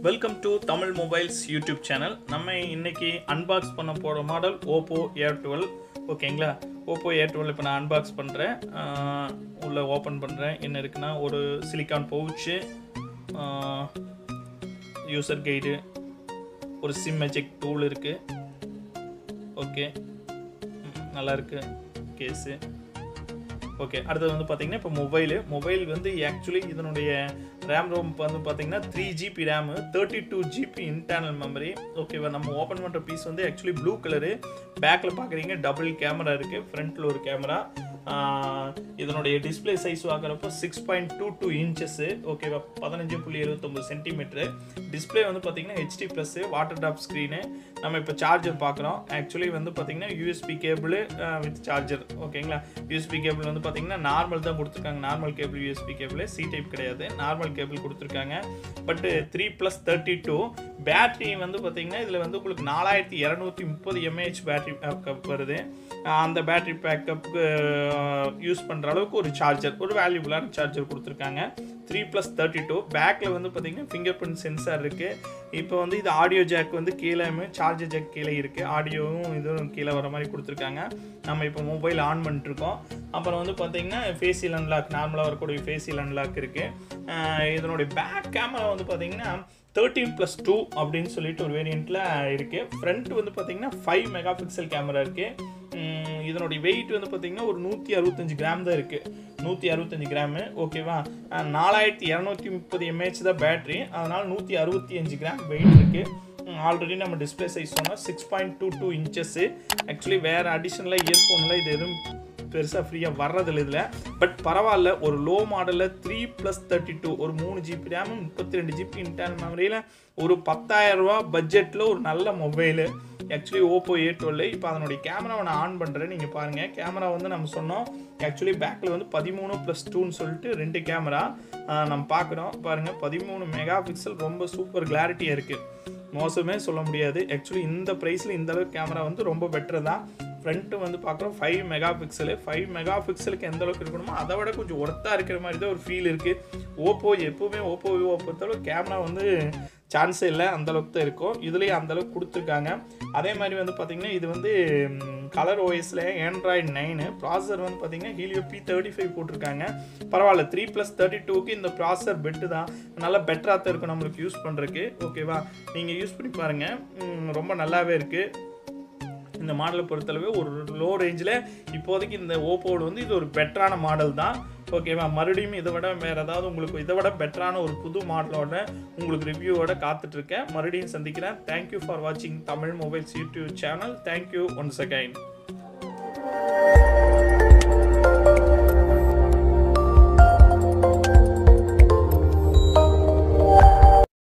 welcome to Tamil mobiles YouTube channel நம்ம இன்னைக்கு unbox பண்ண போகிற மாடல் ஓப்போ ஏர் டுவெல் ஓகேங்களா ஓப்போ ஏர் டுவெல் இப்போ நான் அன்பாக்ஸ் பண்ணுறேன் உள்ளே ஓப்பன் பண்ணுறேன் என்ன இருக்குன்னா ஒரு சிலிக்கான் பவுச்சு யூசர் கைடு ஒரு சிம் மேஜிக் டூல் இருக்குது ஓகே நல்லா இருக்கு கேஸு ஓகே அடுத்தது வந்து பார்த்தீங்கன்னா இப்போ மொபைலு மொபைல் வந்து ஆக்சுவலி இதனுடைய ரேம் ரோம் வந்து பார்த்தீங்கன்னா three GB RAM thirty two GB internal memory ஓகேவா நம்ம ஓப்பன் பண்ணுற பீஸ் வந்து ஆக்சுவலி ப்ளூ கலரு பேக்கில் பார்க்குறீங்க டபுள் கேமரா இருக்குது ஃப்ரண்ட்டில் ஒரு கேமரா இதனுடைய டிஸ்பிளே சைஸ் பார்க்குறப்போ six point two two inches ஓகேவா பதினஞ்சு புள்ளி எழுபத்தொம்பது சென்டிமீட்ரு டிஸ்பிளே வந்து பார்த்தீங்கன்னா HD plus water top screen நம்ம இப்போ சார்ஜர் பார்க்குறோம் ஆக்சுவலி வந்து பார்த்தீங்கன்னா யூஎஸ்பி கேபிள் வித் சார்ஜர் ஓகேங்களா யூஎஸ்பி கேபிள் வந்து பார்த்தீங்கன்னா நார்மல் தான் கொடுத்துருக்காங்க normal cable USB cable C type கிடையாது நார்மல் கேபிள் கொடுத்துருக்காங்க but three plus thirty two battery வந்து பார்த்தீங்கன்னா இதில் வந்து உங்களுக்கு நாலாயிரத்தி இரநூத்தி முப்பது எம்ஏஹெச் பேட்ரி பேக்கப் வருது அந்த பேட்ரி பேக்கப்புக்கு யூஸ் பண்ணுற அளவுக்கு ஒரு சார்ஜர் ஒரு வேல்யூபுளான சார்ஜர் கொடுத்துருக்காங்க த்ரீ ப்ளஸ் தேர்ட்டி டூ பேக்கில் வந்து பார்த்தீங்கன்னா ஃபிங்கர் பிரிண்ட் சென்சார் இருக்குது இப்போ வந்து இது ஆடியோ ஜாக் வந்து கீழே சார்ஜர் ஜாக் கீழே இருக்குது ஆடியோவும் இதுவும் கீழே வர மாதிரி கொடுத்துருக்காங்க நம்ம இப்போ மொபைல் ஆன் பண்ணிட்டுருக்கோம் அப்புறம் வந்து பார்த்தீங்கன்னா ஃபேஸில் அன்லாக் நார்மலாக வரக்கூடிய ஃபேஸில் அன்லாக் இருக்குது இதனுடைய பேக் கேமரா வந்து பார்த்தீங்கன்னா தேர்ட்டீன் ப்ளஸ் டூ அப்படின்னு சொல்லிட்டு ஒரு வேரியண்ட்டில் இருக்குது ஃப்ரண்ட் வந்து பார்த்தீங்கன்னா ஃபைவ் மெகா பிக்சல் கேமரா இருக்குது இதனுடைய வெயிட் வந்து பார்த்தீங்கன்னா ஒரு நூற்றி அறுபத்தஞ்சு கிராம் தான் இருக்குது நூற்றி அறுபத்தஞ்சு கிராமு ஓகேவா நாலாயிரத்தி இரநூத்தி முப்பது எம்ஏஹெச் தான் பேட்ரி அதனால் நூற்றி அறுபத்தி அஞ்சு கிராம் வெயிட் இருக்குது ஆல்ரெடி நம்ம டிஸ்பிளே சைஸ் சொன்னோம் six point two two inches actually வேறு அடிஷ்னலாக இயர்ஃபோனில் இது எதுவும் பெருசாக ஃப்ரீயாக வர்றதில்ல இதில் பட் பரவாயில்ல ஒரு லோ மாடலில் த்ரீ ப்ளஸ் தேர்ட்டி டூ ஒரு மூணு ஜிபி ரேமு முப்பத்தி ரெண்டு ஜிபி இன்டர்னல் மெமரியில் ஒரு பத்தாயிரம் ரூபா பட்ஜெட்டில் ஒரு நல்ல mobile actually Oppo A twelve இப்போ அதனுடைய கேமராவை நான் ஆன் பண்ணுறேன் நீங்கள் பாருங்கள் கேமரா வந்து நம்ம சொன்னோம் ஆக்சுவலி பேக்கில் வந்து பதிமூணு ப்ளஸ் டூன்னு சொல்லிட்டு ரெண்டு கேமரா நம்ம பார்க்குறோம் பாருங்கள் பதிமூணு மெகா பிக்சல் ரொம்ப சூப்பர் கிளாரிட்டியாக இருக்குது மோசமே சொல்ல முடியாது ஆக்சுவலி இந்த ப்ரைஸில் இந்த அளவுக்கு கேமரா வந்து ரொம்ப பெட்டர் தான் ஃப்ரண்ட்டு வந்து பார்க்குறோம் five mega pixel five mega பிக்சலுக்கு எந்த அளவுக்கு இருக்கணுமோ அதை விட கொஞ்சம் ஒர்த்தாக இருக்கிற மாதிரி தான் ஒரு ஃபீல் இருக்குது ஓப்போ எப்போவுமே ஓப்போ விவோ பொறுத்தளவு கேமரா வந்து சான்ஸே இல்லை அந்தளவுக்கு தான் இருக்கும் இதுலேயும் அந்தளவுக்கு கொடுத்துருக்காங்க அதே மாதிரி வந்து பார்த்திங்கன்னா இது வந்து கலர் ஓஎஸில் ஆண்ட்ராய்டு நைனு ப்ராசர் வந்து பார்த்திங்கன்னா ஹீலியோ பி தேர்ட்டி ஃபைவ் போட்டிருக்காங்க பரவாயில்ல த்ரீ ப்ளஸ் தேர்ட்டி டூக்கு இந்த ப்ராசர் பெட்டு தான் நல்லா பெட்டராக தான் இருக்கும் நம்மளுக்கு யூஸ் பண்ணுறதுக்கு ஓகேவா நீங்கள் யூஸ் பண்ணி பாருங்கள் ரொம்ப நல்லாவே இருக்குது இந்த மாடலை பொறுத்தளவு ஒரு லோ ரேஞ்சில் இப்போதைக்கு இந்த ஓப்போவோட வந்து இது ஒரு பெட்டரான மாடல் தான் ஓகேவா மறுபடியும் இதை விட வேறு ஏதாவது உங்களுக்கு இதை விட பெட்டரான ஒரு புது மாடலோட உங்களுக்கு ரிவ்யூவோட காத்துட்ருக்கேன் மறுபடியும் சந்திக்கிறேன் தேங்க்யூ ஃபார் வாட்சிங் Tamil mobiles YouTube channel thank you once again